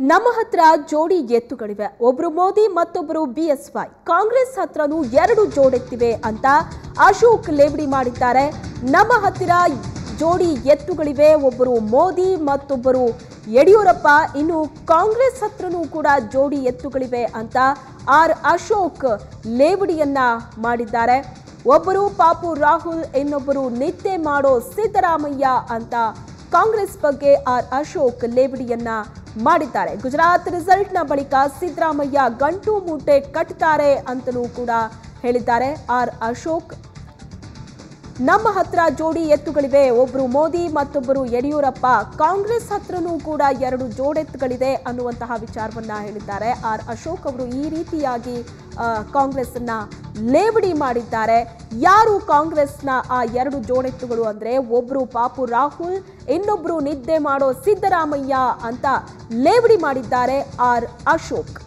ನಮ್ಮ ಹತ್ರ ಜೋಡಿ ಎತ್ತುಗಳಿವೆ ಒಬ್ರು ಮೋದಿ ಮತ್ತೊಬ್ಬರು ಬಿಎಸ್ವೈ ಕಾಂಗ್ರೆಸ್ ಹತ್ರನೂ ಎರಡು ಜೋಡೆತ್ತಿವೆ ಅಂತ ಅಶೋಕ್ ಲೇವಡಿ ಮಾಡಿದ್ದಾರೆ ನಮ್ಮ ಹತ್ತಿರ ಜೋಡಿ ಎತ್ತುಗಳಿವೆ ಒಬ್ಬರು ಮೋದಿ ಮತ್ತೊಬ್ಬರು ಯಡಿಯೂರಪ್ಪ ಇನ್ನು ಕಾಂಗ್ರೆಸ್ ಹತ್ರನೂ ಕೂಡ ಜೋಡಿ ಎತ್ತುಗಳಿವೆ ಅಂತ ಆರ್ ಅಶೋಕ್ ಲೇವಡಿಯನ್ನ ಮಾಡಿದ್ದಾರೆ ಒಬ್ಬರು ಪಾಪು ರಾಹುಲ್ ಇನ್ನೊಬ್ಬರು ನಿದ್ದೆ ಮಾಡೋ ಸಿದ್ದರಾಮಯ್ಯ ಅಂತ ಕಾಂಗ್ರೆಸ್ ಬಗ್ಗೆ ಆರ್ ಅಶೋಕ್ ಲೇವಡಿಯನ್ನ ಮಾಡಿದ್ದಾರೆ ಗುಜರಾತ್ ರಿಸಲ್ಟ್ನ ಬಳಿಕ ಸಿದ್ದರಾಮಯ್ಯ ಗಂಟು ಮೂಟೆ ಕಟ್ತಾರೆ ಅಂತಲೂ ಕೂಡ ಹೇಳಿದ್ದಾರೆ ಆರ್ ಅಶೋಕ್ ನಮ್ಮ ಹತ್ರ ಜೋಡಿ ಎತ್ತುಗಳಿವೆ ಒಬ್ರು ಮೋದಿ ಮತ್ತೊಬ್ಬರು ಯಡಿಯೂರಪ್ಪ ಕಾಂಗ್ರೆಸ್ ಹತ್ರನೂ ಕೂಡ ಎರಡು ಜೋಡೆತ್ತುಗಳಿದೆ ಅನ್ನುವಂತಹ ವಿಚಾರವನ್ನ ಹೇಳಿದ್ದಾರೆ ಆರ್ ಅಶೋಕ್ ಅವರು ಈ ರೀತಿಯಾಗಿ ಆ, ಕಾಂಗ್ರೆಸ್ಸನ್ನ ಲೇವಡಿ ಮಾಡಿದ್ದಾರೆ ಯಾರು ಕಾಂಗ್ರೆಸ್ನ ಆ ಎರಡು ಜೋಡೆತ್ತುಗಳು ಅಂದ್ರೆ ಒಬ್ರು ಪಾಪು ರಾಹುಲ್ ಇನ್ನೊಬ್ರು ನಿದ್ದೆ ಮಾಡೋ ಸಿದ್ದರಾಮಯ್ಯ ಅಂತ ಲೇವಡಿ ಮಾಡಿದ್ದಾರೆ ಆರ್ ಅಶೋಕ್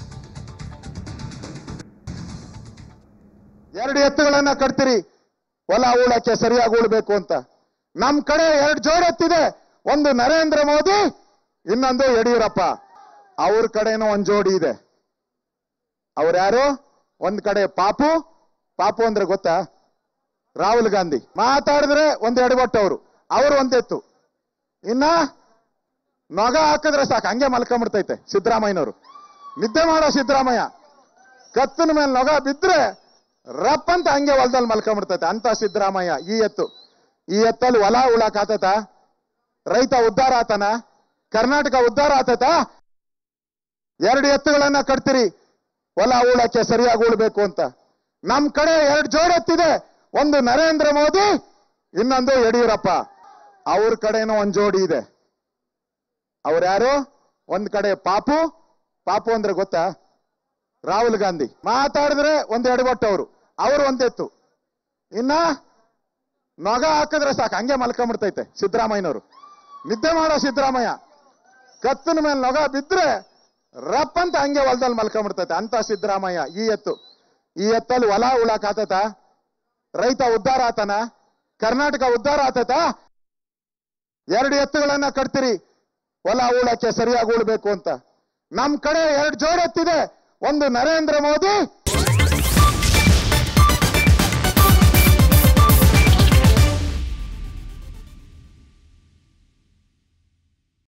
ಎರಡು ಎತ್ತುಗಳನ್ನ ಕಟ್ತೀರಿ ಹೊಲ ಉಳಕ್ಕೆ ಸರಿಯಾಗಿ ಉಳ್ಬೇಕು ಅಂತ ನಮ್ ಕಡೆ ಎರಡು ಜೋಡೆತ್ತಿದೆ ಒಂದು ನರೇಂದ್ರ ಮೋದಿ ಇನ್ನೊಂದು ಯಡಿಯೂರಪ್ಪ ಅವ್ರ ಕಡೆನೂ ಒಂದ್ ಜೋಡಿ ಇದೆ ಅವ್ರ್ಯಾರು ಒಂದ್ ಕಡೆ ಪಾಪು ಪಾಪು ಅಂದ್ರೆ ಗೊತ್ತಾ ರಾಹುಲ್ ಗಾಂಧಿ ಮಾತಾಡಿದ್ರೆ ಒಂದ್ ಎಡಗೊಟ್ಟು ಅವರು ಅವರು ಒಂದೆತ್ತು ಇನ್ನ ನೊಗ ಹಾಕಿದ್ರೆ ಸಾಕು ಹಂಗೆ ಮಲ್ಕೊಂಡ್ಬಿಡ್ತೈತೆ ಸಿದ್ದರಾಮಯ್ಯನವರು ನಿದ್ದೆ ಮಾಡೋ ಸಿದ್ದರಾಮಯ್ಯ ಕತ್ತಿನ ಮೇಲೆ ನೊಗ ಬಿದ್ರೆ ರಪ್ ಅಂತ ಹಂಗೆ ಹೊಲದಲ್ಲಿ ಮಲ್ಕೊಂಡ್ಬಿಡ್ತೈತೆ ಅಂತ ಸಿದ್ದರಾಮಯ್ಯ ಈ ಎತ್ತು ಈ ಎತ್ತಲ್ಲಿ ಹೊಲ ಉಳಾಕ್ ಆತತ ರೈತ ಉದ್ಧಾರ ಆತನ ಕರ್ನಾಟಕ ಉದ್ಧಾರ ಆತತ ಎರಡು ಎತ್ತುಗಳನ್ನ ಕಟ್ತೀರಿ ಹೊಲ ಉಳಕ್ಕೆ ಸರಿಯಾಗಿ ಉಳ್ಬೇಕು ಅಂತ ನಮ್ ಕಡೆ ಎರಡು ಜೋಡೆತ್ತಿದೆ ಒಂದು ನರೇಂದ್ರ ಮೋದಿ ಇನ್ನೊಂದು ಯಡಿಯೂರಪ್ಪ ಅವ್ರ ಕಡೆನೂ ಒಂದ್ ಜೋಡಿ ಇದೆ ಅವ್ರ್ಯಾರು ಒಂದ್ ಕಡೆ ಪಾಪು ಪಾಪು ಅಂದ್ರೆ ಗೊತ್ತಾ ರಾಹುಲ್ ಗಾಂಧಿ ಮಾತಾಡಿದ್ರೆ ಒಂದ್ ಎಡಗೊಟ್ಟು ಅವರು ಅವರು ಒಂದೆತ್ತು ಇನ್ನ ನೊಗ ಹಾಕಿದ್ರೆ ಸಾಕು ಹಂಗೆ ಮಲ್ಕೊಂಡ್ಬಿಡ್ತೈತೆ ಸಿದ್ದರಾಮಯ್ಯನವರು ನಿದ್ದೆ ಮಾಡೋ ಸಿದ್ದರಾಮಯ್ಯ ಕತ್ತಿನ ಮೇಲೆ ನೊಗ ಬಿದ್ರೆ ರಪ್ ಅಂತ ಹಂಗೆ ಹೊಲದಲ್ಲಿ ಮಲ್ಕೊಂಡ್ಬಿಡ್ತೈತೆ ಅಂತ ಸಿದ್ದರಾಮಯ್ಯ ಈ ಎತ್ತು ಈ ಎತ್ತಲ್ಲಿ ಹೊಲ ಉಳಾಕ್ ಆತತ ರೈತ ಉದ್ಧಾರ ಆತನ ಕರ್ನಾಟಕ ಉದ್ಧಾರ ಆತತ ಎರಡು ಎತ್ತುಗಳನ್ನ ಕಟ್ತೀರಿ ಹೊಲ ಉಳಕ್ಕೆ ಸರಿಯಾಗಿ ಉಳ್ಬೇಕು ಅಂತ ನಮ್ ಕಡೆ ಎರಡು ಜೋಡೆತ್ತಿದೆ ಒಂದು ನರೇಂದ್ರ ಮೋದಿ